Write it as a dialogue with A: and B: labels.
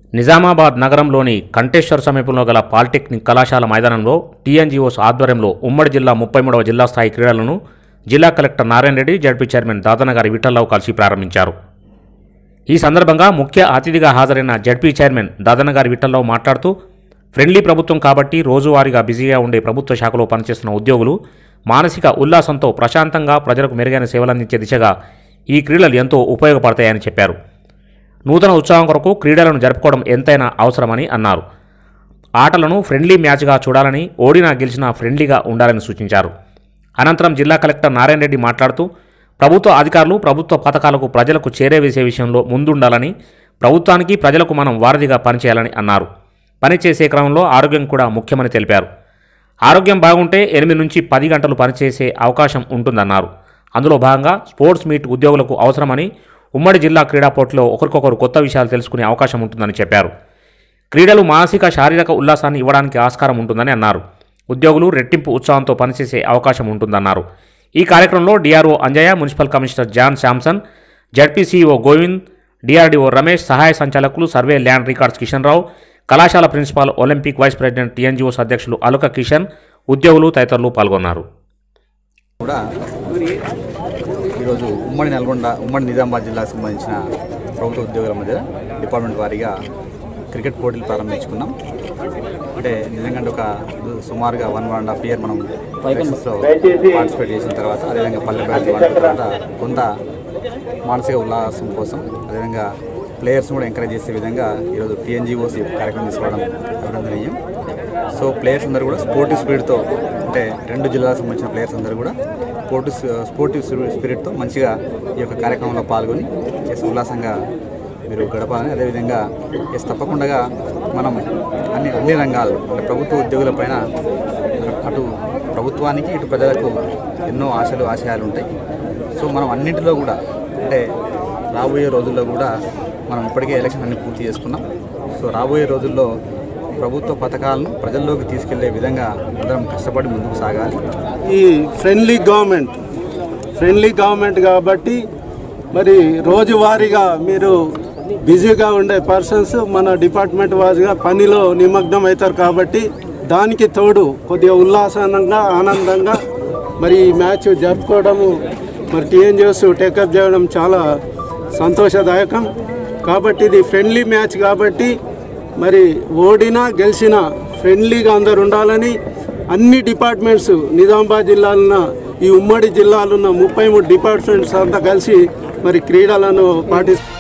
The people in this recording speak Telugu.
A: నిజామాబాద్ నగరంలోని కంటేశ్వర్ సమీపంలో గల పాలిటెక్నిక్ కళాశాల మైదానంలో టీఎన్జీఓస్ ఆధ్వర్యంలో ఉమ్మడి జిల్లా ముప్పై మూడవ జిల్లా స్థాయి క్రీడలను జిల్లా collector Narayana Reddy ZP chairman Dadanagari Vithalarao కలిసి ప్రారంభించారు ఈ సందర్భంగా ముఖ్య అతిథిగా హాజరైన జడ్పీ చైర్మన్ దాదనగారి విఠలరావు మాట్లాడుతూ ఫ్రెండ్లీ ప్రభుత్వం కాబట్టి రోజువారీగా బిజీగా ఉండే ప్రభుత్వ శాఖలో పనిచేస్తున్న ఉద్యోగులు మానసిక ఉల్లాసంతో ప్రశాంతంగా ప్రజలకు మెరుగైన సేవలందించే దిశగా ఈ క్రీడలు ఎంతో ఉపయోగపడతాయని చెప్పారు నూతన ఉత్సాహం కొరకు క్రీడలను జరుపుకోవడం ఎంతైనా అవసరమని అన్నారు ఆటలను ఫ్రెండ్లీ మ్యాచ్గా చూడాలని ఓడినా గెలిచినా ఫ్రెండ్లీగా ఉండాలని సూచించారు అనంతరం జిల్లా కలెక్టర్ నారాయణ రెడ్డి మాట్లాడుతూ ప్రభుత్వ అధికారులు ప్రభుత్వ పథకాలకు ప్రజలకు చేరేవేసే విషయంలో ముందుండాలని ప్రభుత్వానికి ప్రజలకు మనం వారధిగా పనిచేయాలని అన్నారు పనిచేసే క్రమంలో ఆరోగ్యం కూడా ముఖ్యమని తెలిపారు ఆరోగ్యం బాగుంటే ఎనిమిది నుంచి పది గంటలు పనిచేసే అవకాశం ఉంటుందన్నారు అందులో భాగంగా స్పోర్ట్స్ మీట్ ఉద్యోగులకు అవసరమని ఉమ్మడి జిల్లా క్రీడా పోటీలో ఒకరికొకరు కొత్త విషయాలు తెలుసుకునే అవకాశం ఉంటుందని చెప్పారు క్రీడలు మానసిక శారీరక ఉల్లాసాన్ని ఇవ్వడానికి ఆస్కారం ఉంటుందని అన్నారు ఉద్యోగులు రెట్టింపు ఉత్సాహంతో పనిచేసే అవకాశం ఉంటుందన్నారు ఈ కార్యక్రమంలో DRO Anjaiah municipal commissioner John Samson ZP CEO Govind DRDO Ramesh సహాయ సంచాలకులు survey land records Kishan Rao కళాశాల principal olympic vice president TNGOs అధ్యక్షులు అలుక కిషన్ ఉద్యోగులు తదితరులు పాల్గొన్నారు
B: కూడా ఈరోజు ఉమ్మడి నల్గొండ ఉమ్మడి నిజామాబాద్ జిల్లాకు సంబంధించిన ప్రభుత్వ ఉద్యోగుల మధ్య డిపార్ట్మెంట్ వారీగా క్రికెట్ పోటీలు ప్రారంభించుకున్నాం అంటే నిజంగా ఒక సుమారుగా one one and half year మనం ఎలక్షన్స్లో పార్టిసిపేట్ చేసిన తర్వాత అదేవిధంగా పల్లె బ్యాచ్ వాడిన తర్వాత కొంత మానసిక ఉల్లాసం కోసం అదేవిధంగా ప్లేయర్స్ కూడా ఎంకరేజ్ చేసే విధంగా ఈరోజు టీఎన్జిఓసి కార్యక్రమం తీసుకోవడం అభినందనీయం సో ప్లేయర్స్ అందరూ కూడా స్పోర్టివ్ స్పిరిట్తో అంటే రెండు జిల్లాలకు సంబంధించిన ప్లేయర్స్ అందరూ కూడా స్పోర్టివ్ స్పోర్టివ్ స్పిరిట్తో మంచిగా ఈ యొక్క కార్యక్రమంలో పాల్గొని ఎస్ ఉల్లాసంగా మీరు గడపాలని అదేవిధంగా ఎస్ తప్పకుండా మనం అన్ని అన్ని రంగాలు అంటే ప్రభుత్వ ఉద్యోగుల పైన అటు ప్రభుత్వానికి ఇటు ప్రజలకు ఎన్నో ఆశలు ఆశయాలు ఉంటాయి సో మనం అన్నింటిలో కూడా అంటే రాబోయే రోజుల్లో కూడా మనం ఇప్పటికే ఎలక్షన్ అన్ని పూర్తి చేసుకున్నాం సో రాబోయే రోజుల్లో ప్రభుత్వ పథకాలను ప్రజల్లోకి తీసుకెళ్లే విధంగా అందరం కష్టపడి ముందుకు సాగాలి
C: ఈ ఫ్రెండ్లీ గవర్నమెంట్ ఫ్రెండ్లీ గవర్నమెంట్ కాబట్టి మరి రోజువారీగా మీరు బిజీగా ఉండే పర్సన్స్ మన డిపార్ట్మెంట్ వారిగా పనిలో నిమగ్నం అవుతారు కాబట్టి దానికి తోడు కొద్దిగా ఉల్లాసనంగా ఆనందంగా మరి ఈ మ్యాచ్ జరుపుకోవడము మరి టీఎన్జిఎస్ టేకప్ చేయడం చాలా సంతోషదాయకం కాబట్టి ఇది ఫ్రెండ్లీ మ్యాచ్ కాబట్టి మరి ఓడినా గెలిచినా ఫ్రెండ్లీగా అందరు ఉండాలని అన్ని డిపార్ట్మెంట్స్ నిజామాబాద్ జిల్లాలో ఉన్న ఈ ఉమ్మడి జిల్లాలో ఉన్న ముప్పై మూడు డిపార్ట్మెంట్స్ అంతా కలిసి మరి క్రీడలను పాటిస్తారు